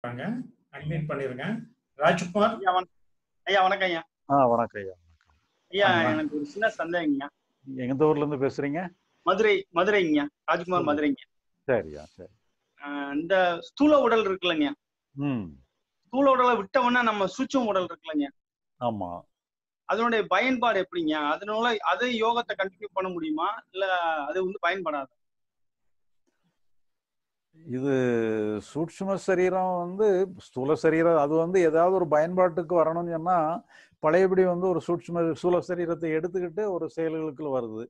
வாங்க அட்மிட் பண்ணிருங்க ராஜ்குமார் ஐயா வணக்கம் ஐயா வணக்கம் ஐயா ஆ வணக்கம் ஐயா ஐயா ஆமா. எனக்கு ஒரு சின்ன சந்தேகங்கய்யா எந்த ஊர்ல இருந்து பேசுறீங்க மதுரை மதுரைங்கய்யா ராஜ்குமார் மதுரைங்க சரியா சரி ஆஹ் இந்த ஸ்தூல உடல் இருக்குல்லங்க ம் ஸ்தூல உடலை விட்ட உடனே நம்ம சூட்சும உடல் இருக்குல்லங்க ஆமா அதனுடைய பயன்பாடு எப்படிங்க அதனால அது யோகத்தை கண்டினியூ பண்ண முடியுமா இல்ல அது வந்து பயன்படாது இது சூட்சும சரீரம் வந்து ஸ்தூல சரீரம் அது வந்து ஏதாவது ஒரு பயன்பாட்டுக்கு வரணும்னு சொன்னா பழையபடி வந்து ஒரு சூட்சும ஸ்தூல சரீரத்தை எடுத்துக்கிட்டு ஒரு செயல்களுக்குள்ள வருது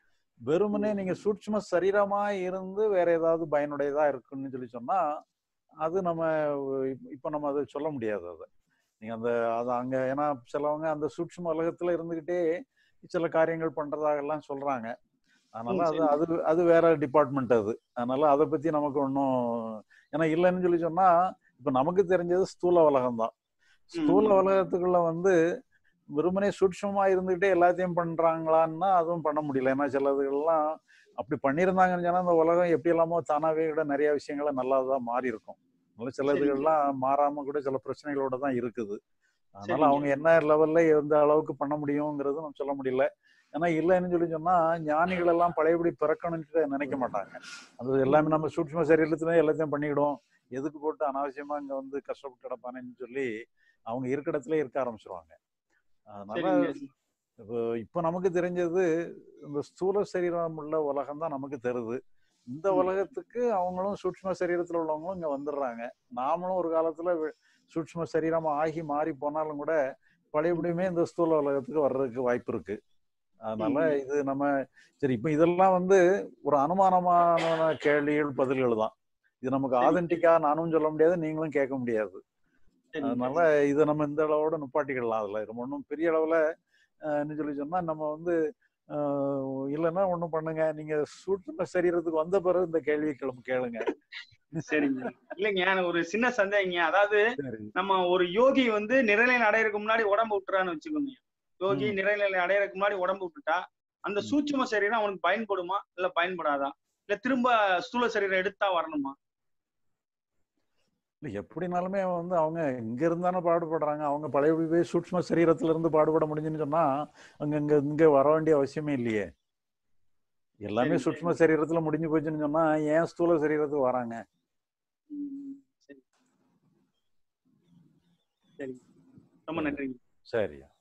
வெறுமனே நீங்க சூட்சும சரீரமா இருந்து வேற ஏதாவது பயனுடையதா இருக்குன்னு சொல்லி சொன்னா அது நம்ம இப்ப- இப்ப நம்ம அதை சொல்ல முடியாது அதை நீங்க அந்த அது அங்க ஏன்னா சிலவங்க அந்த சூட்சும உலகத்துல இருந்துகிட்டே சில காரியங்கள் பண்றதாக எல்லாம் சொல்றாங்க அதனால ம், அது சரி. அது அது வேற டிபார்ட்மெண்ட் அது அதனால அதை பத்தி நமக்கு ஒன்றும் ஏன்னா இல்லைன்னு சொல்லி சொன்னா இப்ப நமக்கு தெரிஞ்சது ஸ்தூல உலகம் தான் ஸ்தூல ம். உலகத்துக்குள்ள வந்து வெறுமனே சூட்சமா இருந்துகிட்டே எல்லாத்தையும் பண்றாங்களான்னா அதுவும் பண்ண முடியல ஏன்னா சிலதுகள்லாம் அப்படி பண்ணியிருந்தாங்கன்னு சொன்னா அந்த உலகம் எப்படி எல்லாமோ தானாவே கூட நிறைய விஷயங்களை நல்லாதான் மாறி இருக்கும் அதனால சில சரிங்க. இதுகள்லாம் மாறாம கூட சில பிரச்சனைகளோட தான் இருக்குது அதனால சரிங்க. அவங்க என்ன லெவல்ல எந்த அளவுக்கு பண்ண முடியுங்கிறது நம்ம சொல்ல முடியல ஏன்னா இல்லைன்னு சொல்லி சொன்னா ஞானிகள் எல்லாம் பழையபடி பிறக்கணும்னு நினைக்க மாட்டாங்க அது எல்லாமே நம்ம சூட்சும சரீரத்துல எல்லாத்தையும் பண்ணிக்கிடும் எதுக்கு போட்டு அனாவசியமா இங்க வந்து கஷ்டப்பட்டு கிடப்பானேன்னு சொல்லி அவங்க இருக்க இடத்துல இருக்க ஆரம்பிச்சிருவாங்க அதனால சரிங்க இப்போ இப்போ நமக்கு தெரிஞ்சது இந்த ஸ்தூல சரீரம் உள்ள உலகம் தான் நமக்கு தருது இந்த ம். உலகத்துக்கு அவங்களும் சூட்சும சரீரத்துல உள்ளவங்களும் இங்க வந்துடுறாங்க நாமளும் ஒரு காலத்துல வெ- சூட்சும சரீரமா ஆகி மாறி போனாலும் கூட பழையபடியுமே இந்த ஸ்தூல உலகத்துக்கு வர்றதுக்கு வாய்ப்பு இருக்கு அதனால ம். இது நம்ம சரி இப்போ இதெல்லாம் வந்து ஒரு அனுமானமான கேள்விகள் பதில்கள் தான் இது நமக்கு சரி. ஆதென்டிக்கா நானும் சொல்ல முடியாது நீங்களும் கேட்க முடியாது சரிங்க அதனால இதை நம்ம இந்த அளவோட நிப்பாட்டிக்கலாம் அதுல ரொம்ப ஒன்றும் பெரிய அளவுல அஹ், என்ன சொல்லி சொன்னா நம்ம வந்து அஹ், இல்லைன்னா ஒண்ணும் பண்ணுங்க நீங்க சூட்சும சரீரத்துக்கு வந்த பிறகு இந்த கேள்வி கிளம்பு கேளுங்க சரிங்க இல்லைங்க எனக்கு ஒரு சின்ன சந்தேகங்க அதாவது சரி நம்ம ஒரு யோகி வந்து நிறைநிலை அடையறதுக்கு முன்னாடி உடம்பு விட்டுறான்னு வச்சுக்கோங்க யோகி ம். நிறைநிலை அடையறதுக்கு முன்னாடி உடம்பு விட்டுட்டா அந்த ம். சூட்சும சரீரம் அவனுக்கு பயன்படுமா இல்ல பயன்படாதா இல்ல திரும்ப ஸ்தூல சரீரம் எடுத்தா வரணுமா இல்ல எப்படினாலுமே வந்து அவங்க இங்க இருந்தானே பாடுபடுறாங்க அவங்க பழையபடி போய் சூட்சும சரீரத்துல இருந்து பாடுபட முடிஞ்சுன்னு சொன்னா அங்க இங்க இங்க வர வேண்டிய அவசியமே இல்லையே எல்லாமே சரி, சூட்சும சரீரத்துல முடிஞ்சு போச்சுன்னு சொன்னா ஏன் ஸ்தூல சரீரத்துக்கு வராங்க ம், சரி சரி ரொம்ப நன்றிங்க சரியா